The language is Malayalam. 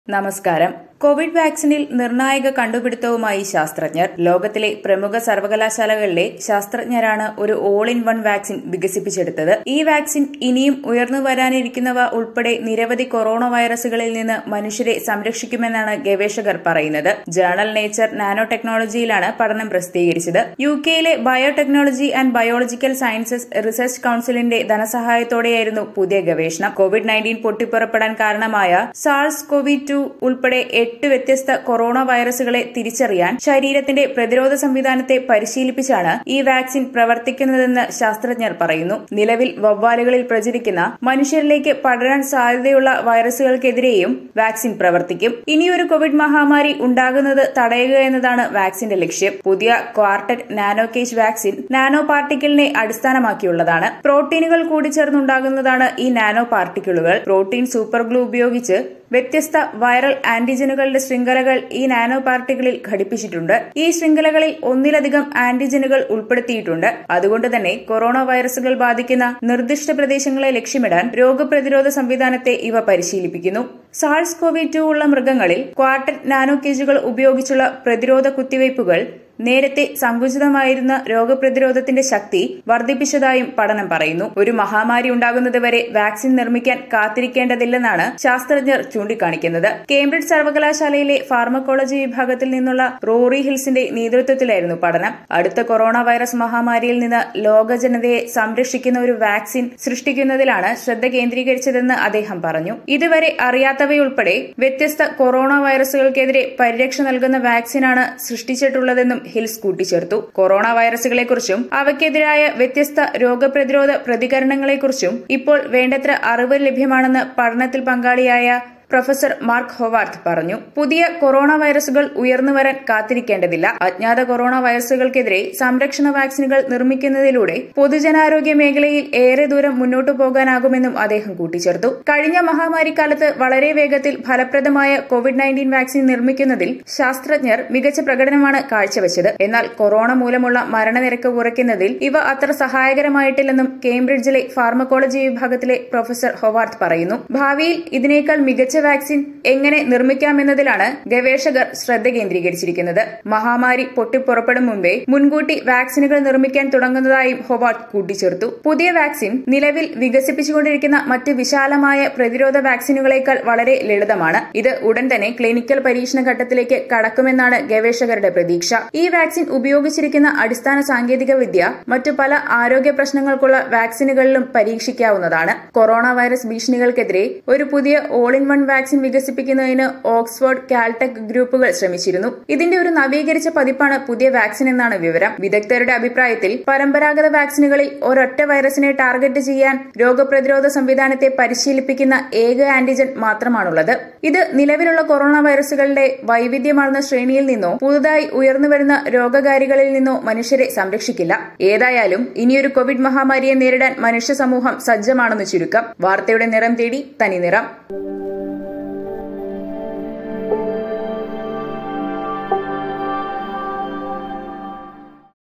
നമസ്കാരം കോവിഡ് വാക്സിനിൽ നിർണായക കണ്ടുപിടുത്തവുമായി ശാസ്ത്രജ്ഞർ ലോകത്തിലെ പ്രമുഖ സർവകലാശാലകളിലെ ശാസ്ത്രജ്ഞരാണ് ഒരു ഓൾ ഇൻ വൺ വാക്സിൻ വികസിപ്പിച്ചെടുത്തത് ഈ വാക്സിൻ ഇനിയും ഉയർന്നു വരാനിരിക്കുന്നവ ഉൾപ്പെടെ നിരവധി കൊറോണ വൈറസുകളിൽ നിന്ന് മനുഷ്യരെ സംരക്ഷിക്കുമെന്നാണ് ഗവേഷകർ പറയുന്നത് ജേണൽ നേച്ചർ നാനോ ടെക്നോളജിയിലാണ് പഠനം പ്രസിദ്ധീകരിച്ചത് യു കെയിലെ biotechnology and biological sciences research കൌൺസിലിന്റെ ധനസഹായത്തോടെയായിരുന്നു പുതിയ ഗവേഷണം കോവിഡ് നയൻറ്റീൻ പൊട്ടിപ്പുറപ്പെടാൻ കാരണമായ സാൾസ് കോവിഡ് ടു ഉൾപ്പെടെ എട്ട് വ്യത്യസ്ത കൊറോണ വൈറസുകളെ തിരിച്ചറിയാൻ ശരീരത്തിന്റെ പ്രതിരോധ സംവിധാനത്തെ പരിശീലിപ്പിച്ചാണ് ഈ വാക്സിൻ പ്രവർത്തിക്കുന്നതെന്ന് ശാസ്ത്രജ്ഞർ പറയുന്നു നിലവിൽ വവ്വാലുകളിൽ പ്രചരിക്കുന്ന മനുഷ്യരിലേക്ക് പടരാൻ സാധ്യതയുള്ള വൈറസുകൾക്കെതിരെയും വാക്സിൻ പ്രവർത്തിക്കും ഇനിയൊരു കോവിഡ് മഹാമാരി ഉണ്ടാകുന്നത് തടയുക എന്നതാണ് വാക്സിന്റെ ലക്ഷ്യം പുതിയ quartet nano cage vaccine nano പാർട്ടിക്കിളിനെ അടിസ്ഥാനമാക്കിയുള്ളതാണ് പ്രോട്ടീനുകൾ കൂടിച്ചേർന്നുണ്ടാകുന്നതാണ് ഈ നാനോ പാർട്ടിക്കിളുകൾ പ്രോട്ടീൻ സൂപ്പർ ഗ്ലൂ ഉപയോഗിച്ച് വ്യത്യസ്ത വൈറൽ ആന്റിജനുകളുടെ ശൃംഖലകൾ ഈ നാനോ പാർട്ടികളിൽ ഘടിപ്പിച്ചിട്ടുണ്ട് ഈ ശൃംഖലകളിൽ ഒന്നിലധികം ആന്റിജനുകൾ ഉൾപ്പെടുത്തിയിട്ടുണ്ട് അതുകൊണ്ട് തന്നെ കൊറോണ വൈറസുകൾ ബാധിക്കുന്ന നിർദ്ദിഷ്ട പ്രദേശങ്ങളെ ലക്ഷ്യമിടാൻ രോഗപ്രതിരോധ സംവിധാനത്തെ ഇവ പരിശീലിപ്പിക്കുന്നു സാൾസ് കോവി ടു ഉള്ള മൃഗങ്ങളിൽ ക്വാർട്ടർ നാനോ കേജുകൾ ഉപയോഗിച്ചുള്ള പ്രതിരോധ കുത്തിവയ്പ്പുകൾ നേരത്തെ സങ്കുചിതമായിരുന്ന രോഗപ്രതിരോധത്തിന്റെ ശക്തി വർദ്ധിപ്പിച്ചതായും പഠനം പറയുന്നു ഒരു മഹാമാരി ഉണ്ടാകുന്നതുവരെ വാക്സിൻ നിർമ്മിക്കാൻ കാത്തിരിക്കേണ്ടതില്ലെന്നാണ് ശാസ്ത്രജ്ഞർ ചൂണ്ടിക്കാണിക്കുന്നത് കേംബ്രിഡ്ജ് സർവകലാശാലയിലെ ഫാർമക്കോളജി വിഭാഗത്തിൽ നിന്നുള്ള റോറി ഹിൽസിന്റെ നേതൃത്വത്തിലായിരുന്നു പഠനം അടുത്ത കൊറോണ വൈറസ് മഹാമാരിയിൽ നിന്ന് ലോക ജനതയെ സംരക്ഷിക്കുന്ന ഒരു വാക്സിൻ സൃഷ്ടിക്കുന്നതിലാണ് ശ്രദ്ധ കേന്ദ്രീകരിച്ചതെന്ന് അദ്ദേഹം പറഞ്ഞു ഇതുവരെ അറിയാത്തവയുൾപ്പെടെ വ്യത്യസ്ത കൊറോണ വൈറസുകൾക്കെതിരെ പരിരക്ഷ നൽകുന്ന വാക്സിനാണ് സൃഷ്ടിച്ചിട്ടുള്ളതെന്നും ഹിൽസ് കൂട്ടിച്ചേർത്തു കൊറോണ വൈറസുകളെക്കുറിച്ചും അവയ്ക്കെതിരായ വ്യത്യസ്ത രോഗപ്രതിരോധ പ്രതികരണങ്ങളെക്കുറിച്ചും ഇപ്പോൾ വേണ്ടത്ര അറിവ് ലഭ്യമാണെന്ന് പഠനത്തിൽ പങ്കാളിയായ പ്രൊഫസർ മാർക്ക് ഹൊവാർത്ത് പറഞ്ഞു പുതിയ കൊറോണ വൈറസുകൾ ഉയർന്നുവരാൻ കാത്തിരിക്കേണ്ടതില്ല അജ്ഞാത കൊറോണ വൈറസുകൾക്കെതിരെ സംരക്ഷണ വാക്സിനുകൾ നിർമ്മിക്കുന്നതിലൂടെ പൊതുജനാരോഗ്യ മേഖലയിൽ ഏറെ ദൂരം മുന്നോട്ടു പോകാനാകുമെന്നും അദ്ദേഹം കൂട്ടിച്ചേർത്തു കഴിഞ്ഞ മഹാമാരിക്കാലത്ത് വളരെ വേഗത്തിൽ ഫലപ്രദമായ കോവിഡ് നയൻറ്റീൻ വാക്സിൻ നിർമ്മിക്കുന്നതിൽ ശാസ്ത്രജ്ഞർ മികച്ച പ്രകടനമാണ് കാഴ്ചവെച്ചത് എന്നാൽ കൊറോണ മൂലമുള്ള മരണനിരക്ക് കുറയ്ക്കുന്നതിൽ ഇവ അത്ര സഹായകരമായിട്ടില്ലെന്നും കേംബ്രിഡ്ജിലെ ഫാർമക്കോളജി വിഭാഗത്തിലെ പ്രൊഫസർ ഹൊവാർത്ത് പറയുന്നു ഭാവിയിൽ ഇതിനേക്കാൾ മികച്ച വാക്സിൻ എങ്ങനെ നിർമ്മിക്കാമെന്നതിലാണ് ഗവേഷകർ ശ്രദ്ധ കേന്ദ്രീകരിച്ചിരിക്കുന്നത് മഹാമാരി പൊട്ടിപ്പുറപ്പെടും മുമ്പേ മുൻകൂട്ടി വാക്സിനുകൾ നിർമ്മിക്കാൻ തുടങ്ങുന്നതായും ഹൊവാർട്ട് കൂട്ടിച്ചേർത്തു പുതിയ വാക്സിൻ നിലവിൽ വികസിപ്പിച്ചുകൊണ്ടിരിക്കുന്ന മറ്റ് വിശാലമായ പ്രതിരോധ വാക്സിനുകളേക്കാൾ വളരെ ലളിതമാണ് ഇത് ഉടൻ തന്നെ ക്ലിനിക്കൽ പരീക്ഷണ ഘട്ടത്തിലേക്ക് കടക്കുമെന്നാണ് ഗവേഷകരുടെ പ്രതീക്ഷ ഈ വാക്സിൻ ഉപയോഗിച്ചിരിക്കുന്ന അടിസ്ഥാന സാങ്കേതിക വിദ്യ മറ്റു പല ആരോഗ്യ പ്രശ്നങ്ങൾക്കുള്ള വാക്സിനുകളിലും പരീക്ഷിക്കാവുന്നതാണ് കൊറോണ വൈറസ് ഭീഷണികൾക്കെതിരെ ഒരു പുതിയ ഓൾ ഇൻ വൺ വാക്സിൻ വികസിപ്പിക്കുന്നതിന് ഓക്സ്ഫോർഡ് കാൽടെക് ഗ്രൂപ്പുകൾ ശ്രമിച്ചിരുന്നു ഇതിന്റെ ഒരു നവീകരിച്ച പതിപ്പാണ് പുതിയ വാക്സിൻ എന്നാണ് വിവരം വിദഗ്ധരുടെ അഭിപ്രായത്തിൽ പരമ്പരാഗത വാക്സിനുകളിൽ ഒരൊറ്റ വൈറസിനെ ടാർഗറ്റ് ചെയ്യാൻ രോഗപ്രതിരോധ സംവിധാനത്തെ പരിശീലിപ്പിക്കുന്ന ഏക ആന്റിജൻ മാത്രമാണുള്ളത് ഇത് നിലവിലുള്ള കൊറോണ വൈറസുകളുടെ വൈവിധ്യമാർന്ന ശ്രേണിയിൽ നിന്നോ പുതുതായി ഉയർന്നുവരുന്ന രോഗകാരികളിൽ നിന്നോ മനുഷ്യരെ സംരക്ഷിക്കില്ല ഏതായാലും ഇനിയൊരു കോവിഡ് മഹാമാരിയെ നേരിടാൻ മനുഷ്യ സമൂഹം സജ്ജമാണെന്ന് ചുരുക്കം വാർത്തയുടെ നിറം തേടി തനി നിറം